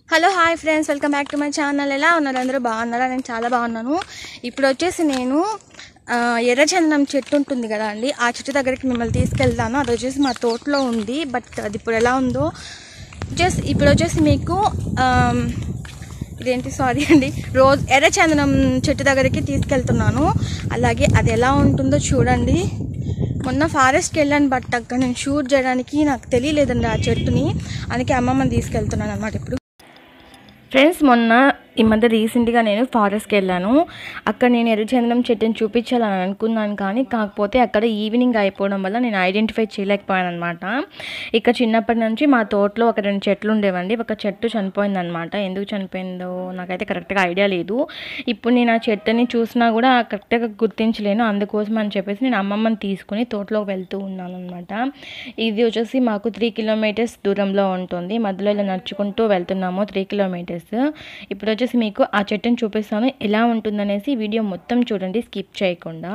Hello hi friends welcome back to my channel ఎలా ఉన్నారు అందరూ బాగున్నారా నేను చాలా బాగున్నాను ఇప్పుడు వచ్చేసి నేను ఆ, ఎర్రచందనం చెట్టు ఉంటుంది కదా అండి ఆ చెట్టు దగ్గరికి మిమ్మల్ని తీసుకెళ్తాను అది వచ్చేసి మా తోటలో ఉంది బట్ అది ఇప్పుడు ఎలా ఉందో జస్ట్ ఇప్పుడు వచ్చేసి మీకు ఆమ్, ఇదేంటి సారీ అండి రోజ్ ఎర్రచందనం చెట్టు దగ్గరికి తీసుకెళ్తున్నాను అలాగే అది ఎలా ఉంటుందో చూడండి మొన్న ఫారెస్ట్కి వెళ్ళాను బట్ అక్కడ నేను షూట్ చేయడానికి నాకు తెలియలేదండి ఆ చెట్టుని అందుకే అమ్మమ్మని తీసుకెళ్తున్నాను అనమాట ఇప్పుడు ఫ్రెండ్స్ మొన్న ఈ మధ్య రీసెంట్గా నేను ఫారెస్ట్కి వెళ్ళాను అక్కడ నేను ఎర్రచందనం చెట్టుని చూపించాలని అనుకున్నాను కానీ కాకపోతే అక్కడ ఈవినింగ్ అయిపోవడం వల్ల నేను ఐడెంటిఫై చేయలేకపోయాను అనమాట ఇక్కడ చిన్నప్పటి నుంచి మా తోటలో ఒక రెండు చెట్లు ఉండేవండి ఒక చెట్టు చనిపోయిందనమాట ఎందుకు చనిపోయిందో నాకైతే కరెక్ట్గా ఐడియా లేదు ఇప్పుడు నేను ఆ చెట్టుని చూసినా కూడా కరెక్ట్గా గుర్తించలేను అందుకోసం అని చెప్పేసి నేను అమ్మమ్మని తీసుకుని తోటలోకి వెళ్తూ ఉన్నాను అనమాట ఇది వచ్చేసి మాకు త్రీ కిలోమీటర్స్ దూరంలో ఉంటుంది మధ్యలో ఇలా నడుచుకుంటూ వెళ్తున్నాము త్రీ కిలోమీటర్స్ ఇప్పుడు వచ్చేసి మీకు ఆ చెట్టుని చూపిస్తాను ఎలా ఉంటుందనేసి వీడియో మొత్తం చూడండి స్కిప్ చేయకుండా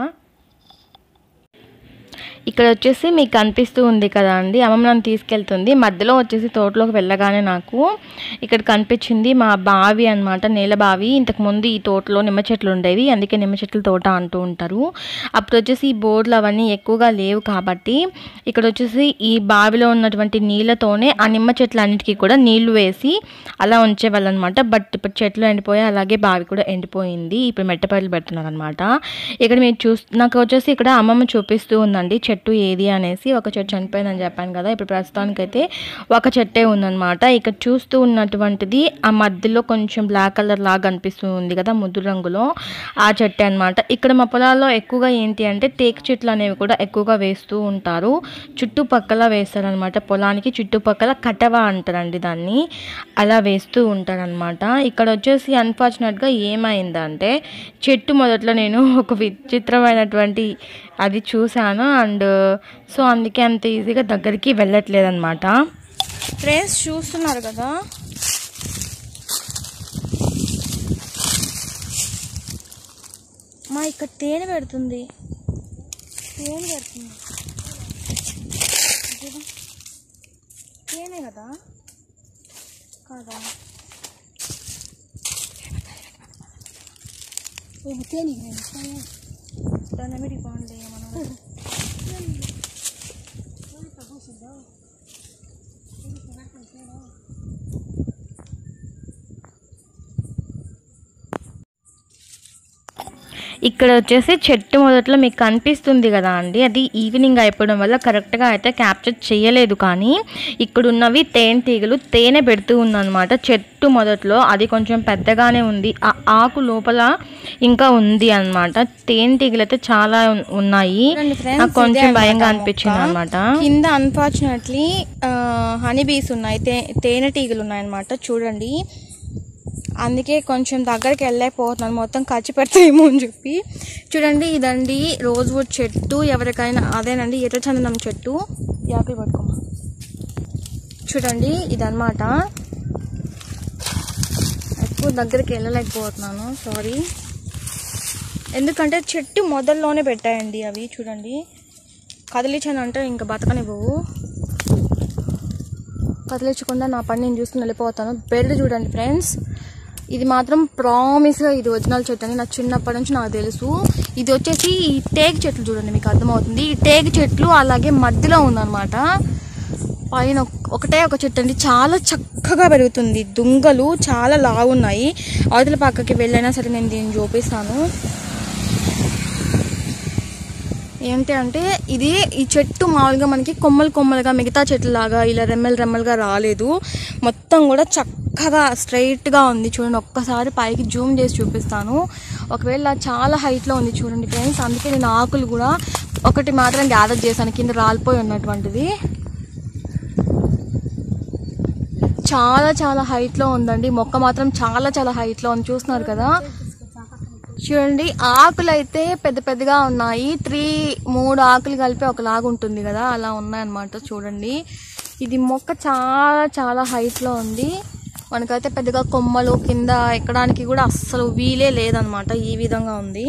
ఇక్కడ వచ్చేసి మీకు కనిపిస్తూ ఉంది కదా అండి అమ్మమ్మ నన్ను తీసుకెళ్తుంది మధ్యలో వచ్చేసి తోటలోకి వెళ్ళగానే నాకు ఇక్కడ కనిపించింది మా బావి అన్నమాట నేల బావి ఇంతకు ముందు ఈ తోటలో నిమ్మ చెట్లు ఉండేవి అందుకే నిమ్మ చెట్ల తోట అంటూ ఉంటారు అప్పుడు వచ్చేసి ఈ బోర్డులు అవన్నీ ఎక్కువగా లేవు కాబట్టి ఇక్కడ వచ్చేసి ఈ బావిలో ఉన్నటువంటి నీళ్ళతోనే ఆ నిమ్మ చెట్లు అన్నిటికీ కూడా నీళ్లు వేసి అలా ఉంచేవాళ్ళు అనమాట బట్ ఇప్పుడు చెట్లు ఎండిపోయాయి అలాగే బావి కూడా ఎండిపోయింది ఇప్పుడు మెట్టపల్లి పెడుతున్నారు అనమాట ఇక్కడ మీరు చూస్ నాకు వచ్చేసి ఇక్కడ అమ్మమ్మ చూపిస్తూ ఉందండి చెట్టు ఏది అనేసి ఒక చెట్టు చనిపోయిందని చెప్పాను కదా ఇప్పుడు ప్రస్తుతానికైతే ఒక చెట్టే ఉందన్నమాట ఇక్కడ చూస్తూ ఉన్నటువంటిది ఆ మధ్యలో కొంచెం బ్లాక్ కలర్ లాగా అనిపిస్తూ ఉంది కదా ముద్దు రంగులో ఆ చెట్టే అన్నమాట ఇక్కడ మా పొలాల్లో ఎక్కువగా ఏంటి అంటే టేకు చెట్లు అనేవి కూడా ఎక్కువగా వేస్తూ ఉంటారు చుట్టుపక్కల వేస్తారనమాట పొలానికి చుట్టుపక్కల కటవ అంటారండి దాన్ని అలా వేస్తూ ఉంటారనమాట ఇక్కడ వచ్చేసి అన్ఫార్చునేట్గా ఏమైందంటే చెట్టు మొదట్లో నేను ఒక విచిత్రమైనటువంటి అది చూశాను అండ్ సో అందుకే అంత ఈజీగా దగ్గరికి వెళ్ళట్లేదు అనమాట ఫ్రెండ్స్ చూస్తున్నారు కదా మా ఇక్కడ తేనె పెడుతుంది తేనె పెడుతుంది చూడు. తేనె కదా కాదా దాని మీద బాగుంది మనం ఇక్కడ వచ్చేసి చెట్టు మొదట్లో మీకు కనిపిస్తుంది కదా అండి అది ఈవినింగ్ అయిపోవడం వల్ల కరెక్ట్గా అయితే క్యాప్చర్ చేయలేదు కానీ ఇక్కడ ఉన్నవి తేనె తీగలు తేనె పెడుతూ ఉందన్నమాట చెట్టు మొదట్లో అది కొంచెం పెద్దగానే ఉంది ఆ ఆకు లోపల ఇంకా ఉంది అన్నమాట తేనె తీగలు అయితే చాలా ఉన్- ఉన్నాయి నాకు కొంచెం భయంగా అనిపించింది అనమాట కింద అన్ఫార్చునేట్లీ హనీ బీస్ ఉన్నాయి తే- తేనెటీగలు ఉన్నాయన్నమాట చూడండి అందుకే కొంచెం దగ్గరికి వెళ్ళలేకపోతున్నాను మొత్తం ఖర్చు పెడతాయేమో అని చెప్పి చూడండి ఇదండి రోజ్ వుడ్ చెట్టు ఎవరికైనా అదేనండి ఎర్రచందనం చెట్టు యాపీ పట్టుకోమా చూడండి ఇదన్నమాట ఎక్కువ దగ్గరికి వెళ్ళలేకపోతున్నాను సారీ ఎందుకంటే చెట్టు మొదల్లోనే పెట్టాయండి అవి చూడండి కదిలించాను అంటే ఇంకా బతకనివ్వవు కదిలించకుండా నా పని నేను చూసుకుని వెళ్ళిపోతాను బెల్ట్ చూడండి ఫ్రెండ్స్ ఇది మాత్రం ప్రామిస్గా ఇది ఒరిజినల్ చెట్టు అని నాకు చిన్నప్పటి నుంచి నాకు తెలుసు ఇది వచ్చేసి ఈ టేక్ చెట్లు చూడండి మీకు అర్థమవుతుంది ఈ టేక్ చెట్లు అలాగే మధ్యలో ఉందన్నమాట పైన ఒక- ఒకటే ఒక చెట్టు అండి చాలా చక్కగా పెరుగుతుంది దుంగలు చాలా లావున్నాయి అవతల పక్కకి వెళ్ళైనా సరే నేను దీన్ని చూపిస్తాను ఏంటి అంటే ఇది ఈ చెట్టు మామూలుగా మనకి కొమ్మలు కొమ్మలుగా మిగతా చెట్లు లాగా ఇలా రెమ్మలు రెమ్మలుగా రాలేదు మొత్తం కూడా చక్కగా స్ట్రైట్గా ఉంది చూడండి ఒక్కసారి పైకి జూమ్ చేసి చూపిస్తాను ఒకవేళ చాలా హైట్లో ఉంది చూడండి ఫ్రెండ్స్ అందుకే నేను ఆకులు కూడా ఒకటి మాత్రం గ్యాదర్ చేశాను కింద రాలిపోయి ఉన్నటువంటిది చాలా చాలా హైట్లో ఉందండి మొక్క మాత్రం చాలా చాలా హైట్లో ఉంది చూస్తున్నారు కదా చూడండి ఆకులు అయితే పెద్ద పెద్దగా ఉన్నాయి త్రీ మూడు ఆకులు కలిపి ఒకలాగా ఉంటుంది కదా అలా ఉన్నాయన్నమాట చూడండి ఇది మొక్క చాలా చాలా హైట్లో ఉంది మనకైతే పెద్దగా కొమ్మలు కింద ఎక్కడానికి కూడా అస్సలు వీలే లేదనమాట ఈ విధంగా ఉంది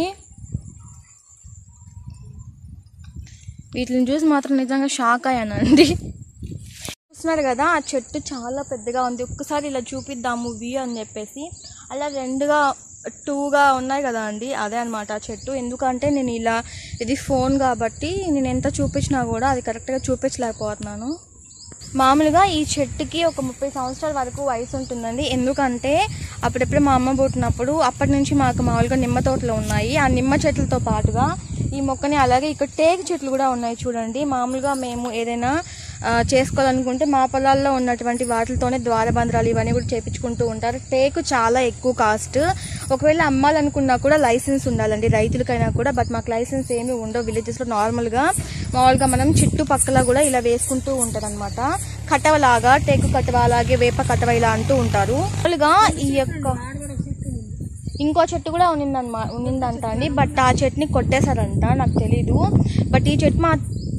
వీటిని చూసి మాత్రం నిజంగా షాక్ అయ్యానండి చూస్తున్నారు కదా ఆ చెట్టు చాలా పెద్దగా ఉంది ఒక్కసారి ఇలా చూపిద్దాము వ్యూ అని చెప్పేసి అలా రెండుగా టూగా ఉన్నాయి కదా అండి అదే అనమాట ఆ చెట్టు ఎందుకంటే నేను ఇలా ఇది ఫోన్ కాబట్టి నేను ఎంత చూపించినా కూడా అది కరెక్ట్గా చూపించలేకపోతున్నాను మామూలుగా ఈ చెట్టుకి ఒక ముప్పై సంవత్సరాల వరకు వయసు ఉంటుందండి ఎందుకంటే అప్పుడెప్పుడు మా అమ్మ పుట్టినప్పుడు అప్పటి నుంచి మాకు మామూలుగా నిమ్మ తోటలు ఉన్నాయి ఆ నిమ్మ చెట్లతో పాటుగా ఈ మొక్కని అలాగే ఇక్కడ టేకు చెట్లు కూడా ఉన్నాయి చూడండి మామూలుగా మేము ఏదైనా ఆ, చేసుకోవాలనుకుంటే మా పొలాల్లో ఉన్నటువంటి వాటితోనే ద్వారబంధ్రాలు ఇవన్నీ కూడా చేపించుకుంటూ ఉంటారు టేకు చాలా ఎక్కువ కాస్ట్ ఒకవేళ అమ్మాలనుకున్నా కూడా లైసెన్స్ ఉండాలండి రైతులకైనా కూడా బట్ మాకు లైసెన్స్ ఏమీ ఉండవు విలేజెస్లో నార్మల్గా మామూలుగా మనం చుట్టుపక్కల కూడా ఇలా వేసుకుంటూ ఉంటారు అనమాట కటవలాగా టేకు కటవ అలాగే వేప కటవ ఇలా అంటూ ఉంటారు మామూలుగా ఈ యొక్క ఇంకో చెట్టు కూడా ఉన్నిందన్నమా ఉన్నిందంట అండి బట్ ఆ చెట్టుని కొట్టేశారంట నాకు తెలీదు బట్ ఈ చెట్టు మా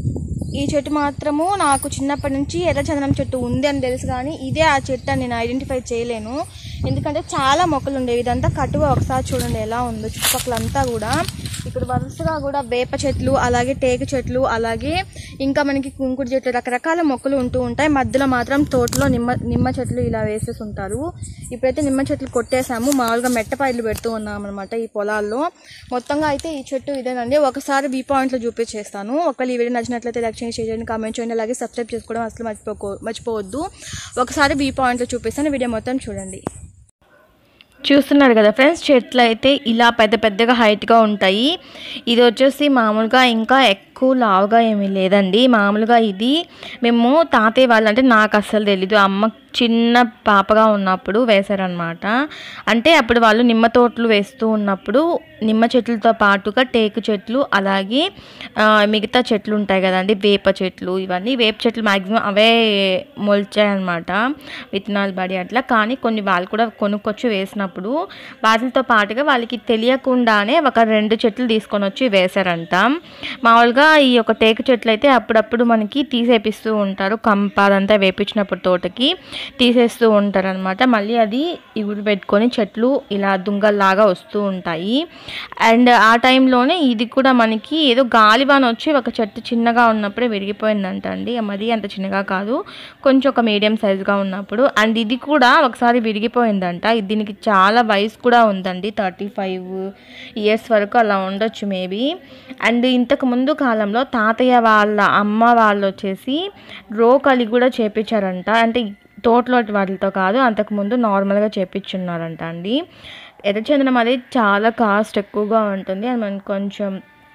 ఈ చెట్టు మాత్రము నాకు చిన్నప్పటి నుంచి ఎర్రచందనం చెట్టు ఉంది అని తెలుసు కానీ ఇదే ఆ చెట్టు అని నేను ఐడెంటిఫై చేయలేను ఎందుకంటే చాలా మొక్కలు ఉండేవి ఇదంతా కటువ ఒకసారి చూడండి ఎలా ఉందో చుట్టుపక్కలంతా కూడా ఇక్కడ వరుసగా కూడా వేప చెట్లు అలాగే టేకు చెట్లు అలాగే ఇంకా మనకి కుంకుడు చెట్లు రకరకాల మొక్కలు ఉంటూ ఉంటాయి మధ్యలో మాత్రం తోటలో నిమ్మ నిమ్మ చెట్లు ఇలా వేసేసి ఉంటారు ఇప్పుడైతే నిమ్మ చెట్లు కొట్టేసాము మామూలుగా మెట్టపైర్లు పెడుతూ ఉన్నాం అనమాట ఈ పొలాల్లో మొత్తంగా అయితే ఈ చెట్టు ఇదేనండి ఒకసారి బీ పాయింట్లో చూపించేస్తాను ఒకవేళ ఈ వీడియో నచ్చినట్లయితే లైక్ చేయండి షేర్ చేయండి కామెంట్ చేయండి అలాగే సబ్స్క్రైబ్ చేసుకోవడం అసలు మర్చిపోకో మర్చిపోవద్దు ఒకసారి బీ పాయింట్లో చూపిస్తాను వీడియో మొత్తం చూడండి చూస్తున్నారు కదా ఫ్రెండ్స్ చెట్లు అయితే ఇలా పెద్ద పెద్దగా హైట్గా ఉంటాయి ఇది వచ్చేసి మామూలుగా ఇంకా ఎక్కువ లావుగా ఏమీ లేదండి మామూలుగా ఇది మేము తాతయ్య వాళ్ళు అంటే నాకు అస్సలు తెలీదు అమ్మ చిన్న పాపగా ఉన్నప్పుడు వేశారనమాట అంటే అప్పుడు వాళ్ళు నిమ్మ తోటలు వేస్తూ ఉన్నప్పుడు నిమ్మ చెట్లతో పాటుగా టేకు చెట్లు అలాగే ఆ, మిగతా చెట్లు ఉంటాయి కదండి వేప చెట్లు ఇవన్నీ వేప చెట్లు మ్యాక్సిమం అవే మొలిచాయన్నమాట విత్తనాలు పడి అట్లా కానీ కొన్ని వాళ్ళు కూడా కొనుక్కొచ్చి వేసినప్పుడు వాటితో పాటుగా వాళ్ళకి తెలియకుండానే ఒక రెండు చెట్లు తీసుకొని వచ్చి వేశారంట మామూలుగా ఈ యొక్క టేకు చెట్లు అయితే అప్పుడప్పుడు మనకి తీసేపిస్తూ ఉంటారు కంప అదంతా వేపించినప్పుడు తోటకి తీసేస్తూ ఉంటారు అనమాట మళ్ళీ అది ఇగురు పెట్టుకొని చెట్లు ఇలా దుంగల్లాగా వస్తూ ఉంటాయి అండ్ ఆ టైంలోనే ఇది కూడా మనకి ఏదో గాలివాన వచ్చి ఒక చెట్టు చిన్నగా ఉన్నప్పుడే విరిగిపోయిందంట అండి మరి అంత చిన్నగా కాదు కొంచెం ఒక మీడియం సైజుగా ఉన్నప్పుడు అండ్ ఇది కూడా ఒకసారి విరిగిపోయిందంట ఇది దీనికి చాలా వయసు కూడా ఉందండి థర్టీ ఫైవ్ ఇయర్స్ వరకు అలా ఉండొచ్చు మేబీ అండ్ ఇంతకు ముందు కాలంలో తాతయ్య వాళ్ళ అమ్మ వాళ్ళు వచ్చేసి రోకలి కూడా చేపించారంట అంటే తోటలో వాటితో కాదు అంతకుముందు నార్మల్గా చేపించున్నారంట అండి ఎర్రచందనం అనేది చాలా కాస్ట్ ఎక్కువగా ఉంటుంది అది మనకు కొంచెం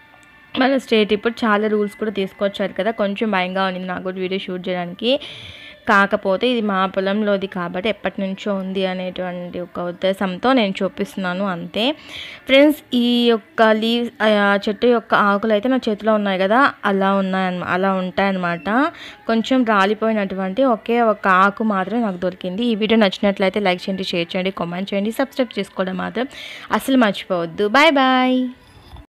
మన స్టేట్ ఇప్పుడు చాలా రూల్స్ కూడా తీసుకొచ్చారు కదా కొంచెం భయంగా ఉంది నాకు కూడా వీడియో షూట్ చేయడానికి కాకపోతే ఇది మా పొలంలోది కాబట్టి ఎప్పటి నుంచో ఉంది అనేటువంటి ఒక ఉద్దేశంతో నేను చూపిస్తున్నాను అంతే ఫ్రెండ్స్ ఈ యొక్క లీవ్ చెట్టు యొక్క ఆకులు అయితే నా చేతిలో ఉన్నాయి కదా అలా ఉన్నాయన్నమా అలా ఉంటాయన్నమాట కొంచెం రాలిపోయినటువంటి ఒకే ఒక ఆకు మాత్రమే నాకు దొరికింది ఈ వీడియో నచ్చినట్లయితే లైక్ చేయండి షేర్ చేయండి కామెంట్ చేయండి సబ్స్క్రైబ్ చేసుకోవడం మాత్రం అసలు మర్చిపోవద్దు బాయ్ బాయ్